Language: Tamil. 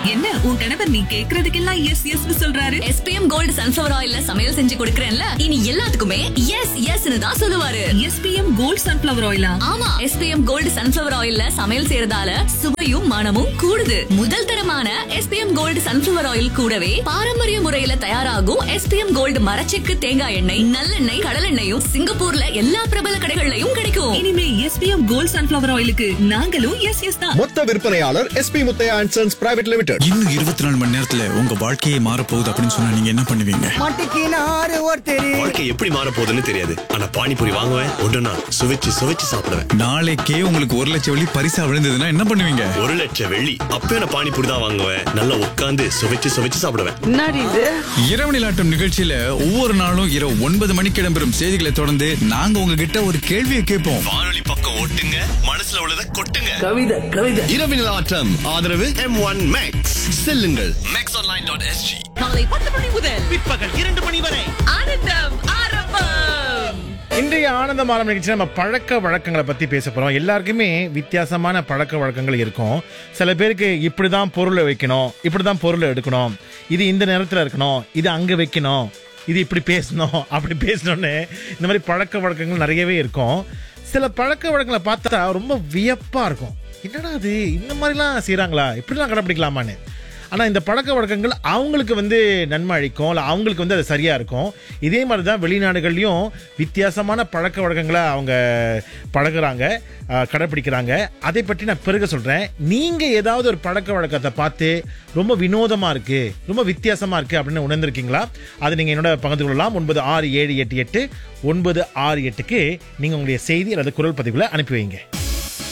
என்ன உன் கணவர் நீ கேக்குறதுக்கெல்லாம் எஸ் எஸ் சொல்றாரு எஸ்பிஎம் கோல்டு சன்ஃபிளவர் ஆயில்ல சமையல் செஞ்சு கொடுக்கறேன்ல இனி எல்லாத்துக்குமே எஸ் எஸ்னு தான் சொல்லுவாரு எஸ்பிஎம் கோல்ட் சன்ஃபிளவர் ஆயிலா ஆமா எஸ்பிஎம் கோல்டு சன்ஃபிளவர் ஆயில்ல சமையல் செய்யறதால சுவையும் மனமும் கூடுது முதல் தரமான எஸ்பிஎம் கோல்டு சன்ஃபிளவர் ஆயில் கூடவே பாரம்பரிய முறையில தயாராகும் எஸ்பிஎம் கோல்டு மரச்செக்கு தேங்காய் எண்ணெய் நல்லெண்ணெய் கடலெண்ணெயும் சிங்கப்பூர்ல எல்லா பிரபல கடைகள்லயும் கிடைக்கும் இனிமே எஸ்பிஎம் கோல்ட் சன்ஃபிளவர் ஆயிலுக்கு நாங்களும் எஸ் எஸ் தான் மொத்த விற்பனையாளர் S P Muthaiah and sons private limited இன்னும் இருபத்தி நாலு மணி நேரத்துல உங்க வாழ்க்கையே மாறப் போகுது அப்படின்னு சொன்னா நீங்க என்ன பண்ணுவீங்க மாட்டிக்கினாரு ஒருத்தர் வாழ்க்கை எப்படி மாற போகுதுன்னு தெரியாது ஆனா பானிபூரி வாங்குவேன் ஒன்றுனா சுவைச்சு சுவைச்சு சாப்பிடுவேன் நாளைக்கே உங்களுக்கு ஒரு லட்சம் வெள்ளி பரிசா விழுந்ததுன்னா என்ன பண்ணுவீங்க ஒரு லட்சம் வெள்ளி அப்பவே நான் பானிபூரி தான் வாங்குவேன் நல்லா உட்காந்து சுவைச்சு சுவைச்சு சாப்பிடுவேன் என்னடி இது இரவு நிலாட்டம் நிகழ்ச்சியில ஒவ்வொரு நாளும் இரவு ஒன்பது மணிக்கு இடம்பெறும் செய்திகளை தொடர்ந்து நாங்க உங்ககிட்ட ஒரு கேள்வியை கேட்போம் வானொலி பக்கம் ஓட்டுங்க மனசுல உள்ளதை கொட்டுங்க கவிதை கவிதை இரவினில் ஆட்டம் ஆதரவு எம் ஒன் மேக்ஸ் செல்லுங்கள் மேக்ஸ் ஆன்லைன் டாட் எஸ்ஜி காலை பத்து மணி முதல் பிற்பகல் இரண்டு மணி வரை ஆனந்தம் ஆரம்பம் இன்றைய ஆனந்த மாலம் நிகழ்ச்சி நம்ம பழக்க வழக்கங்களை பத்தி பேச போறோம் எல்லாருக்குமே வித்தியாசமான பழக்க வழக்கங்கள் இருக்கும் சில பேருக்கு இப்படிதான் பொருளை வைக்கணும் இப்படிதான் பொருளை எடுக்கணும் இது இந்த நேரத்துல இருக்கணும் இது அங்க வைக்கணும் இது இப்படி பேசணும் அப்படி பேசணும்னு இந்த மாதிரி பழக்க வழக்கங்கள் நிறையவே இருக்கும் சில பழக்க வழக்கங்களை பார்த்தா ரொம்ப வியப்பா இருக்கும் என்னடா அது இந்த மாதிரிலாம் செய்றாங்களா இப்படிலாம் கடைப்பிடிக்கலாமான்னு ஆனால் இந்த பழக்க வழக்கங்கள் அவங்களுக்கு வந்து நன்மை அளிக்கும் இல்லை அவங்களுக்கு வந்து அது சரியாக இருக்கும் இதே மாதிரி தான் வெளிநாடுகள்லையும் வித்தியாசமான பழக்க வழக்கங்களை அவங்க பழகுறாங்க அஹ், கடைப்பிடிக்கிறாங்க அதை பற்றி நான் பிறகு சொல்கிறேன் நீங்கள் ஏதாவது ஒரு பழக்க வழக்கத்தை பார்த்து ரொம்ப வினோதமாக இருக்குது ரொம்ப வித்தியாசமாக இருக்குது அப்படின்னு உணர்ந்திருக்கீங்களா அதை நீங்கள் என்னோட பகிர்ந்து கொள்ளலாம் ஒன்பது ஆறு ஏழு எட்டு எட்டு ஒன்பது ஆறு எட்டுக்கு நீங்கள் உங்களுடைய செய்தி அல்லது குரல் பதிவுகளை அனுப்பி வைங்க